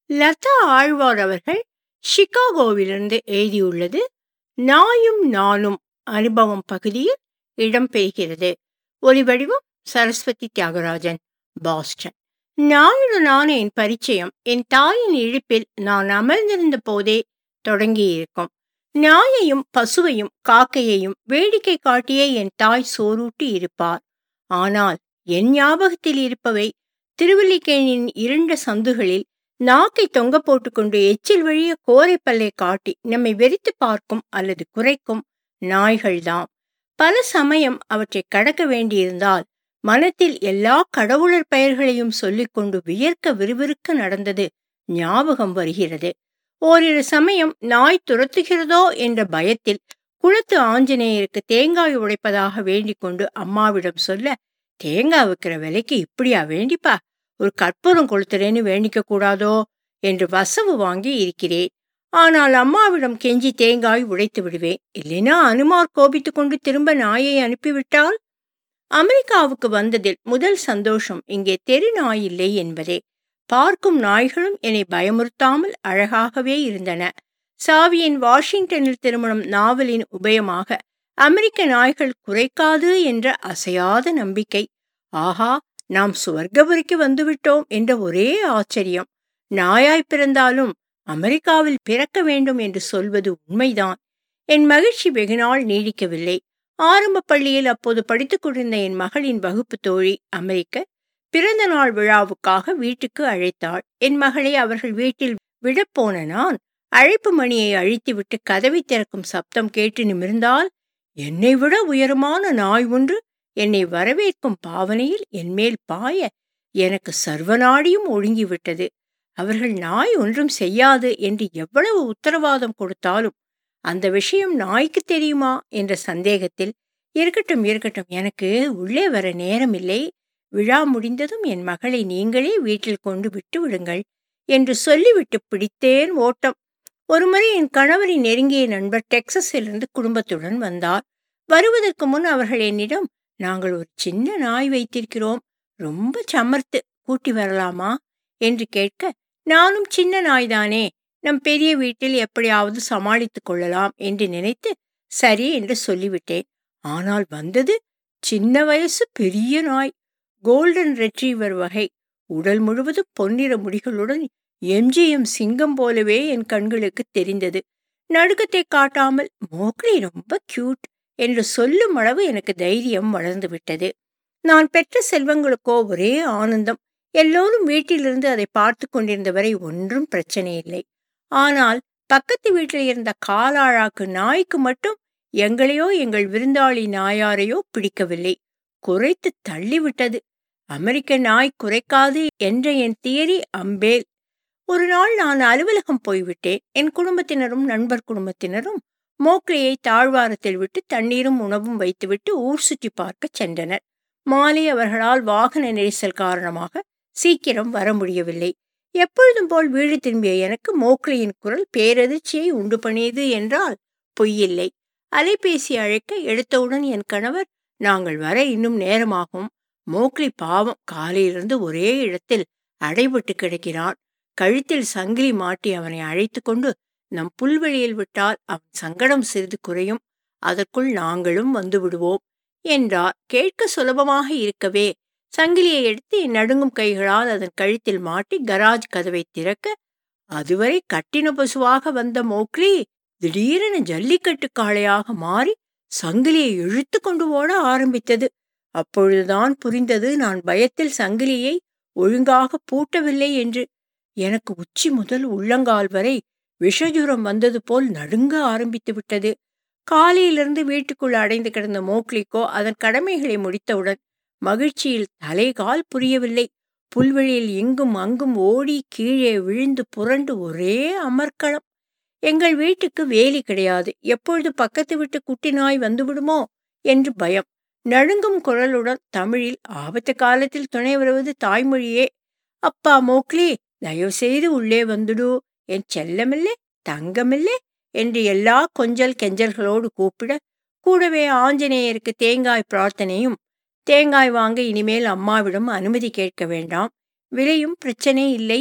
லதா ஆழ்வார் அவர்கள் சிகாகோவிலிருந்து எழுதியுள்ளது நாயும் நானும் அனுபவம் பகுதியில் இடம்பெறுகிறது ஒலிவடிவம் சரஸ்வதி தியாகராஜன் பாஸ்டன் நாயுடனான என் பரிச்சயம் என் தாயின் இழுப்பில் நான் அமர்ந்திருந்த போதே தொடங்கியிருக்கும் நாயையும் பசுவையும் காக்கையையும் வேடிக்கை காட்டியே என் தாய் சோறூட்டி இருப்பார் ஆனால் என் ஞாபகத்தில் இருப்பவை திருவல்லிக்கேணியின் இருண்ட சந்துகளில் நாக்கை தொங்க போட்டுக்கொண்டு எச்சில் வழிய கோரைப்பல்லை காட்டி நம்மை வெறித்து பார்க்கும் அல்லது குறைக்கும் நாய்கள்தாம் பல சமயம் அவற்றை கடக்க வேண்டியிருந்தால் மனத்தில் எல்லா கடவுளர் பெயர்களையும் சொல்லிக்கொண்டு வியர்க்க விறுவிறுக்க நடந்தது ஞாபகம் வருகிறது ஓரிரு சமயம் நாய் துரத்துகிறதோ என்ற பயத்தில் குளத்து ஆஞ்சநேயருக்கு தேங்காய் உடைப்பதாக வேண்டிக் கொண்டு அம்மாவிடம் சொல்ல தேங்காய் விற்கிற விலைக்கு இப்படியா வேண்டிப்பா ஒரு கற்பூரம் கொளுத்துறேன்னு வேண்டிக்க கூடாதோ என்று வசவு வாங்கி இருக்கிறேன் ஆனால் அம்மாவிடம் கெஞ்சி தேங்காய் உடைத்து விடுவேன் இல்லைனா அனுமார் கோபித்து கொண்டு திரும்ப நாயை அனுப்பிவிட்டால் அமெரிக்காவுக்கு வந்ததில் முதல் சந்தோஷம் இங்கே தெரு நாய் இல்லை என்பதே பார்க்கும் நாய்களும் என்னை பயமுறுத்தாமல் அழகாகவே இருந்தன சாவியின் வாஷிங்டனில் திருமணம் நாவலின் உபயமாக அமெரிக்க நாய்கள் குறைக்காது என்ற அசையாத நம்பிக்கை ஆஹா நாம் சுவர்க்கபுரிக்கு வந்துவிட்டோம் என்ற ஒரே ஆச்சரியம் நாயாய் பிறந்தாலும் அமெரிக்காவில் பிறக்க வேண்டும் என்று சொல்வது உண்மைதான் என் மகிழ்ச்சி வெகுநாள் நீடிக்கவில்லை ஆரம்ப பள்ளியில் அப்போது படித்துக் கொண்டிருந்த என் மகளின் வகுப்பு தோழி அமெரிக்க பிறந்த நாள் விழாவுக்காக வீட்டுக்கு அழைத்தாள் என் மகளை அவர்கள் வீட்டில் விடப்போன நான் அழைப்பு மணியை அழித்துவிட்டு கதவை திறக்கும் சப்தம் கேட்டு நிமிர்ந்தால் என்னை விட உயரமான நாய் ஒன்று என்னை வரவேற்கும் பாவனையில் என்மேல் பாய எனக்கு சர்வநாடியும் ஒழுங்கிவிட்டது அவர்கள் நாய் ஒன்றும் செய்யாது என்று எவ்வளவு உத்தரவாதம் கொடுத்தாலும் அந்த விஷயம் நாய்க்கு தெரியுமா என்ற சந்தேகத்தில் இருக்கட்டும் இருக்கட்டும் எனக்கு உள்ளே வர நேரமில்லை விழா முடிந்ததும் என் மகளை நீங்களே வீட்டில் கொண்டு விட்டு விடுங்கள் என்று சொல்லிவிட்டு பிடித்தேன் ஓட்டம் ஒருமுறை என் கணவரின் நெருங்கிய நண்பர் டெக்சஸிலிருந்து குடும்பத்துடன் வந்தார் வருவதற்கு முன் அவர்கள் என்னிடம் நாங்கள் ஒரு சின்ன நாய் வைத்திருக்கிறோம் ரொம்ப சமர்த்து கூட்டி வரலாமா என்று கேட்க நானும் சின்ன நாய்தானே நம் பெரிய வீட்டில் எப்படியாவது சமாளித்துக் கொள்ளலாம் என்று நினைத்து சரி என்று சொல்லிவிட்டேன் ஆனால் வந்தது சின்ன வயசு பெரிய நாய் கோல்டன் ரெட்ரீவர் வகை உடல் முழுவதும் பொன்னிற முடிகளுடன் எம்ஜிஎம் சிங்கம் போலவே என் கண்களுக்கு தெரிந்தது நடுக்கத்தை காட்டாமல் மோக்லி ரொம்ப கியூட் என்று சொல்லும் அளவு எனக்கு தைரியம் வளர்ந்து விட்டது நான் பெற்ற செல்வங்களுக்கோ ஒரே ஆனந்தம் எல்லோரும் வீட்டிலிருந்து அதை பார்த்து கொண்டிருந்த வரை ஒன்றும் பிரச்சனை இல்லை ஆனால் பக்கத்து வீட்டில் இருந்த காலாழாக்கு நாய்க்கு மட்டும் எங்களையோ எங்கள் விருந்தாளி நாயாரையோ பிடிக்கவில்லை குறைத்து தள்ளிவிட்டது அமெரிக்க நாய் குறைக்காது என்ற என் தியரி அம்பேல் ஒரு நாள் நான் அலுவலகம் போய்விட்டேன் என் குடும்பத்தினரும் நண்பர் குடும்பத்தினரும் மோக்லியை தாழ்வாரத்தில் விட்டு தண்ணீரும் உணவும் வைத்துவிட்டு ஊர் சுற்றி பார்க்க சென்றனர் மாலை அவர்களால் வாகன நெரிசல் காரணமாக சீக்கிரம் வர முடியவில்லை எப்பொழுதும் போல் வீடு திரும்பிய எனக்கு மோக்லியின் குரல் பேரதிர்ச்சியை உண்டு பண்ணியது என்றால் பொய்யில்லை அலைபேசி அழைக்க எடுத்தவுடன் என் கணவர் நாங்கள் வர இன்னும் நேரமாகும் மோக்லி பாவம் காலையிலிருந்து ஒரே இடத்தில் அடைபட்டு கிடக்கிறான் கழுத்தில் சங்கிலி மாட்டி அவனை அழைத்து கொண்டு நம் புல்வெளியில் விட்டால் அவன் சங்கடம் சிறிது குறையும் அதற்குள் நாங்களும் வந்து விடுவோம் என்றார் கேட்க சுலபமாக இருக்கவே சங்கிலியை எடுத்து என் நடுங்கும் கைகளால் அதன் கழுத்தில் மாட்டி கராஜ் கதவை திறக்க அதுவரை கட்டின பசுவாக வந்த மோக்லி திடீரென ஜல்லிக்கட்டு காளையாக மாறி சங்கிலியை இழுத்து கொண்டு ஓட ஆரம்பித்தது அப்பொழுதுதான் புரிந்தது நான் பயத்தில் சங்கிலியை ஒழுங்காக பூட்டவில்லை என்று எனக்கு உச்சி முதல் உள்ளங்கால் வரை விஷஜுரம் வந்தது போல் நடுங்க ஆரம்பித்து விட்டது காலையிலிருந்து வீட்டுக்குள் அடைந்து கிடந்த மோக்லிக்கோ அதன் கடமைகளை முடித்தவுடன் மகிழ்ச்சியில் தலைகால் புரியவில்லை புல்வெளியில் இங்கும் அங்கும் ஓடி கீழே விழுந்து புரண்டு ஒரே அமர்க்களம் எங்கள் வீட்டுக்கு வேலி கிடையாது எப்பொழுது பக்கத்து வீட்டு குட்டி நாய் வந்துவிடுமோ என்று பயம் நடுங்கும் குரலுடன் தமிழில் ஆபத்து காலத்தில் துணை வருவது தாய்மொழியே அப்பா மோக்லி தயவு செய்து உள்ளே வந்துடு என் செல்லமில்லே தங்கமில்லே என்று எல்லா கொஞ்சல் கெஞ்சல்களோடு கூப்பிட கூடவே ஆஞ்சநேயருக்கு தேங்காய் பிரார்த்தனையும் தேங்காய் வாங்க இனிமேல் அம்மாவிடம் அனுமதி கேட்க வேண்டாம் விலையும் பிரச்சனை இல்லை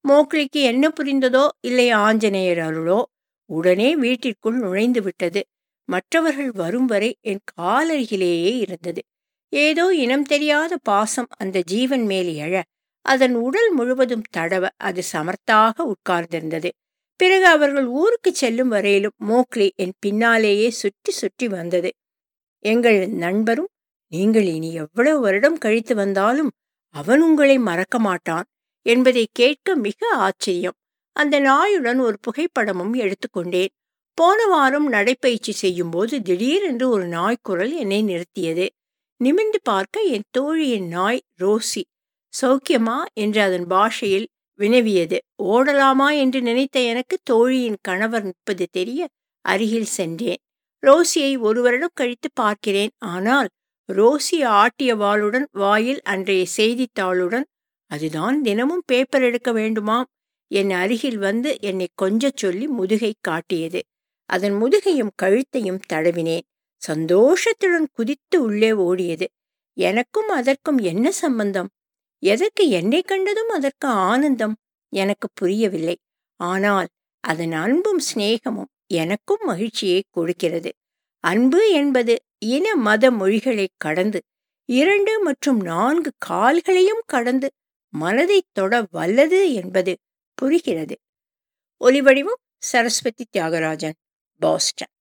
மோக்லிக்கு என்ன புரிந்ததோ இல்லை ஆஞ்சநேயர் அருளோ உடனே வீட்டிற்குள் நுழைந்து விட்டது மற்றவர்கள் வரும் வரை என் காலருகிலேயே இருந்தது ஏதோ இனம் தெரியாத பாசம் அந்த ஜீவன் மேல் எழ அதன் உடல் முழுவதும் தடவ அது சமர்த்தாக உட்கார்ந்திருந்தது பிறகு அவர்கள் ஊருக்கு செல்லும் வரையிலும் மோக்லி என் பின்னாலேயே சுற்றி சுற்றி வந்தது எங்கள் நண்பரும் நீங்கள் இனி எவ்வளவு வருடம் கழித்து வந்தாலும் அவன் உங்களை மறக்க மாட்டான் என்பதை கேட்க மிக ஆச்சரியம் அந்த நாயுடன் ஒரு புகைப்படமும் எடுத்துக்கொண்டேன் போன வாரம் நடைப்பயிற்சி செய்யும் போது திடீரென்று ஒரு நாய்க்குரல் என்னை நிறுத்தியது நிமிர்ந்து பார்க்க என் தோழியின் நாய் ரோசி சௌக்கியமா என்று அதன் பாஷையில் வினவியது ஓடலாமா என்று நினைத்த எனக்கு தோழியின் கணவர் நிற்பது தெரிய அருகில் சென்றேன் ரோசியை ஒரு வருடம் கழித்து பார்க்கிறேன் ஆனால் ரோசி ஆட்டிய வாளுடன் வாயில் அன்றைய செய்தித்தாளுடன் அதுதான் தினமும் பேப்பர் எடுக்க வேண்டுமாம் என் அருகில் வந்து என்னை கொஞ்சச் சொல்லி முதுகை காட்டியது அதன் முதுகையும் கழுத்தையும் தடவினேன் சந்தோஷத்துடன் குதித்து உள்ளே ஓடியது எனக்கும் அதற்கும் என்ன சம்பந்தம் எதற்கு என்னை கண்டதும் அதற்கு ஆனந்தம் எனக்கு புரியவில்லை ஆனால் அதன் அன்பும் சிநேகமும் எனக்கும் மகிழ்ச்சியை கொடுக்கிறது அன்பு என்பது இன மத மொழிகளை கடந்து இரண்டு மற்றும் நான்கு கால்களையும் கடந்து மனதை தொட வல்லது என்பது புரிகிறது ஒலிவடிவம் சரஸ்வதி தியாகராஜன் பாஸ்டன்